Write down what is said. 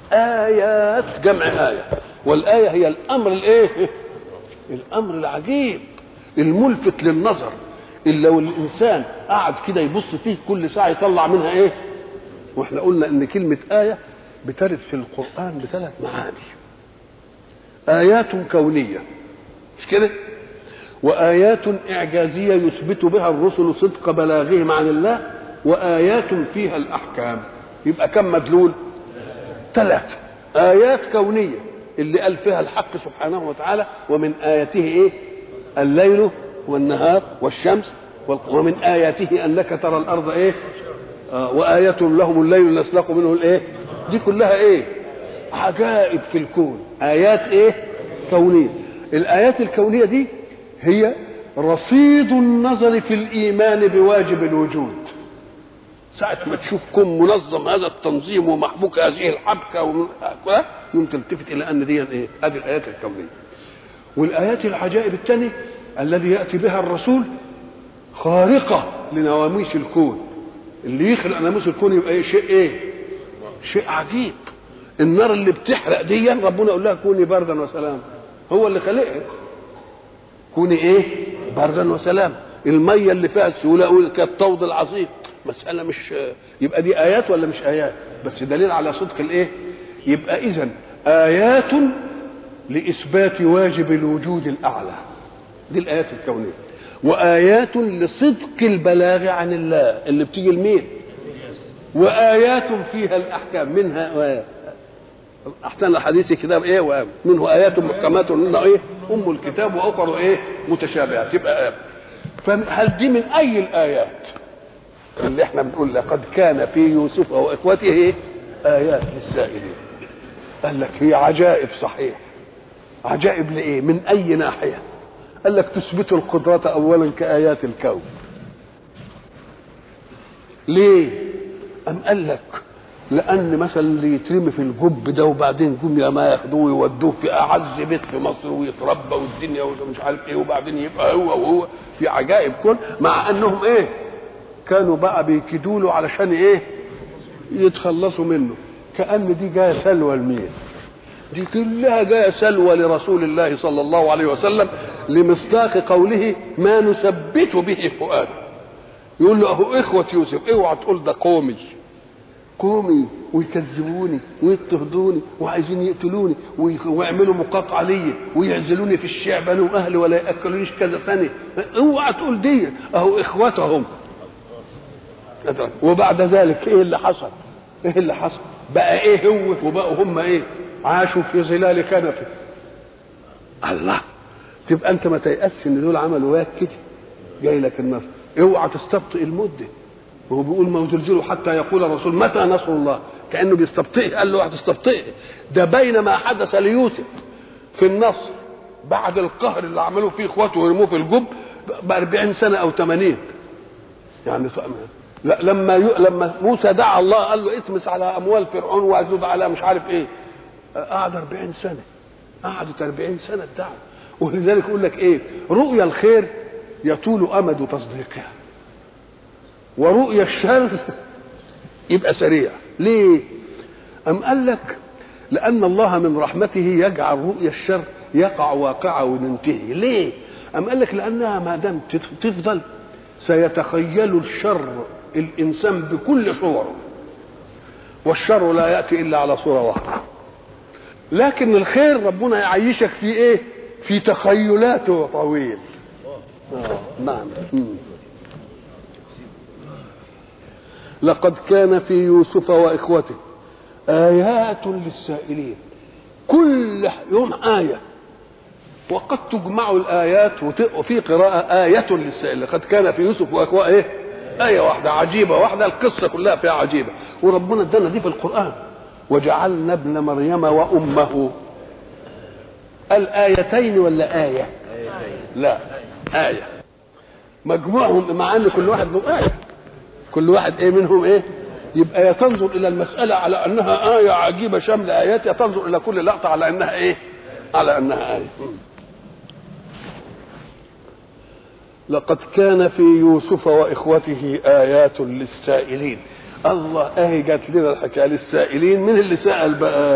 آيات جمع آية والآية هي الأمر الإيه؟ الأمر العجيب الملفت للنظر اللي لو الإنسان قعد كده يبص فيه كل ساعة يطلع منها إيه؟ وإحنا قلنا إن كلمة آية بترد في القرآن بثلاث معاني آيات كونية مش كده؟ وآيات إعجازية يثبت بها الرسل صدق بلاغهم عن الله وآيات فيها الأحكام يبقى كم مدلول؟ ثلاثة آيات كونية اللي قال فيها الحق سبحانه وتعالى ومن آياته إيه؟ الليل والنهار والشمس ومن آياته أنك ترى الأرض إيه؟ آه وآية لهم الليل نسلق منه الإيه؟ دي كلها إيه؟ عجائب في الكون آيات إيه؟ كونية الآيات الكونية دي هي رصيد النظر في الإيمان بواجب الوجود ساعة ما تشوف كون منظم هذا التنظيم ومحبوك هذه الحبكة يوم تلتفت إلى أن دي إيه؟ هذه الآيات الكونية والآيات العجائب الثانية الذي يأتي بها الرسول خارقة لنواميس الكون اللي يخلق ناموس الكون يبقى إيه شيء إيه؟ شيء عجيب النار اللي بتحرق دي ربنا يقول لها كوني بردا وسلاما هو اللي خلقها كوني ايه بردا وسلاما الميه اللي فيها السهوله يقول كالطود العظيم مساله مش يبقى دي ايات ولا مش ايات بس دليل على صدق الايه يبقى اذا ايات لاثبات واجب الوجود الاعلى دي الايات الكونيه وايات لصدق البلاغ عن الله اللي بتيجي لمين وايات فيها الاحكام منها احسن الحديث كتاب ايه وآم. منه ايات محكمات منه ايه ام الكتاب واخر ايه متشابهات تبقى آيات فهل دي من اي الايات اللي احنا بنقول لقد كان في يوسف واخوته ايه ايات للسائلين قال لك هي عجائب صحيح عجائب لايه من اي ناحيه قال لك تثبت القدرة اولا كايات الكون ليه ام قال لك لان مثلا اللي يترمي في الجب ده وبعدين جم يا ما ياخدوه ويودوه في اعز بيت في مصر ويتربى والدنيا ومش عارف ايه وبعدين يبقى هو وهو في عجائب كون مع انهم ايه كانوا بقى بيكيدوا له علشان ايه يتخلصوا منه كان دي جايه سلوى لمين دي كلها جايه سلوى لرسول الله صلى الله عليه وسلم لمصداق قوله ما نثبت به فؤاده يقول له اهو اخوه يوسف اوعى تقول ده قومي قومي ويكذبوني ويضطهدوني وعايزين يقتلوني ويعملوا مقاطعة ليا ويعزلوني في الشعب انا واهلي ولا ياكلونيش كذا سنه اوعى تقول دي اهو اخواتهم وبعد ذلك ايه اللي حصل؟ ايه اللي حصل؟ بقى ايه هو وبقوا هم ايه؟ عاشوا في ظلال كنفه الله تبقى انت ما تيأسش ان دول عملوا وياك كده جاي لك النصر اوعى تستبطئ المده وهو بيقول ما زلزلوا حتى يقول الرسول متى نصر الله كانه بيستبطئه قال له هتستبطئه ده بين ما حدث ليوسف في النصر بعد القهر اللي عملوه فيه اخواته ويرموه في الجب ب 40 سنه او 80 يعني لا لما ي... لما موسى دعا الله قال له اتمس على اموال فرعون واجلب على مش عارف ايه قعد 40 سنه قعدت 40 سنه الدعوه ولذلك يقول لك ايه رؤيا الخير يطول امد تصديقها ورؤيا الشر يبقى سريع ليه أم قال لك لأن الله من رحمته يجعل رؤيا الشر يقع واقعة وننتهي ليه أم قال لك لأنها ما دام تفضل سيتخيل الشر الإنسان بكل صوره والشر لا يأتي إلا على صورة واحدة لكن الخير ربنا يعيشك في إيه في تخيلاته طويل آه. نعم لقد كان في يوسف واخوته ايات للسائلين كل يوم ايه وقد تجمع الايات وفي قراءه ايه للسائل لقد كان في يوسف واخوته ايه ايه واحده عجيبه واحده القصه كلها فيها عجيبه وربنا ادانا دي في القران وجعلنا ابن مريم وامه الايتين ولا ايه لا ايه مجموعهم مع ان كل واحد له ايه كل واحد ايه منهم ايه يبقى يا تنظر الى المساله على انها ايه عجيبه شامله ايات يا تنظر الى كل لقطه على انها ايه على انها ايه لقد كان في يوسف واخوته ايات للسائلين الله اهي جات لنا الحكايه للسائلين من اللي سال بقى